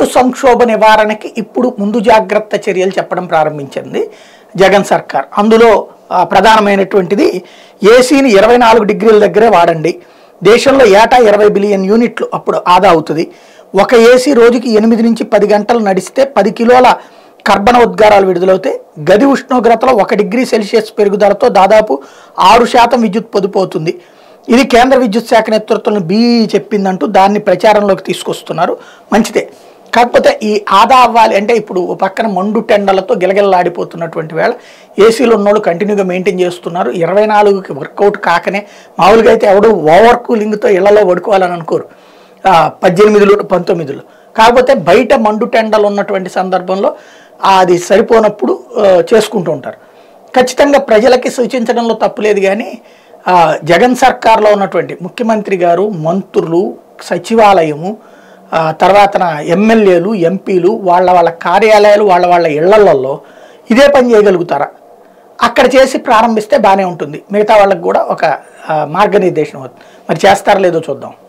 సంక్షోభ నివారణకి ఇప్పుడు ముందు జాగ్రత్త చర్యలు చెప్పడం ప్రారంభించింది జగన్ సర్కార్ అందులో ఆ, ప్రధానమైనటువంటిది ఏసీని ఇరవై నాలుగు డిగ్రీల దగ్గరే వాడండి దేశంలో ఏటా ఇరవై బిలియన్ యూనిట్లు అప్పుడు ఆదా అవుతుంది ఒక ఏసీ రోజుకి ఎనిమిది నుంచి పది గంటలు నడిస్తే పది కిలోల కర్బన ఉద్గారాలు విడుదలవుతాయి గది ఉష్ణోగ్రతలో ఒక డిగ్రీ సెల్సియస్ పెరుగుదలతో దాదాపు ఆరు శాతం విద్యుత్ పొదుపు అవుతుంది ఇది కేంద్ర విద్యుత్ శాఖ నేతృత్వంలో బీ చెప్పిందంటూ దాన్ని ప్రచారంలోకి తీసుకొస్తున్నారు మంచిదే కాకపోతే ఈ ఆదా అవ్వాలి అంటే ఇప్పుడు ఓ పక్కన మండు టెండలతో గిలగిలలాడిపోతున్నటువంటి వేళ ఏసీలో ఉన్నోళ్ళు కంటిన్యూగా మెయింటైన్ చేస్తున్నారు ఇరవై నాలుగుకి వర్కౌట్ కాకనే మామూలుగా అయితే ఎవడు ఓవర్ కూలింగ్తో ఇళ్లలో పడుకోవాలని అనుకోరు ఆ, పద్దెనిమిదిలో పంతొమ్మిదిలో కాకపోతే బయట మండు టెండలు ఉన్నటువంటి సందర్భంలో అది సరిపోనప్పుడు ఆ, చేసుకుంటూ ఉంటారు ఖచ్చితంగా ప్రజలకి సూచించడంలో తప్పులేదు కానీ ఆ, జగన్ సర్కార్లో ఉన్నటువంటి ముఖ్యమంత్రి గారు మంత్రులు సచివాలయము ఆ, తర్వాత ఎమ్మెల్యేలు ఎంపీలు వాళ్ళ వాళ్ళ కార్యాలయాలు వాళ్ళ వాళ్ళ ఇళ్లలలో ఇదే పని చేయగలుగుతారా అక్కడ చేసి ప్రారంభిస్తే బాగానే ఉంటుంది మిగతా వాళ్ళకి కూడా ఒక ఆ, మార్గనిర్దేశం అవుతుంది మరి చేస్తారో లేదో చూద్దాం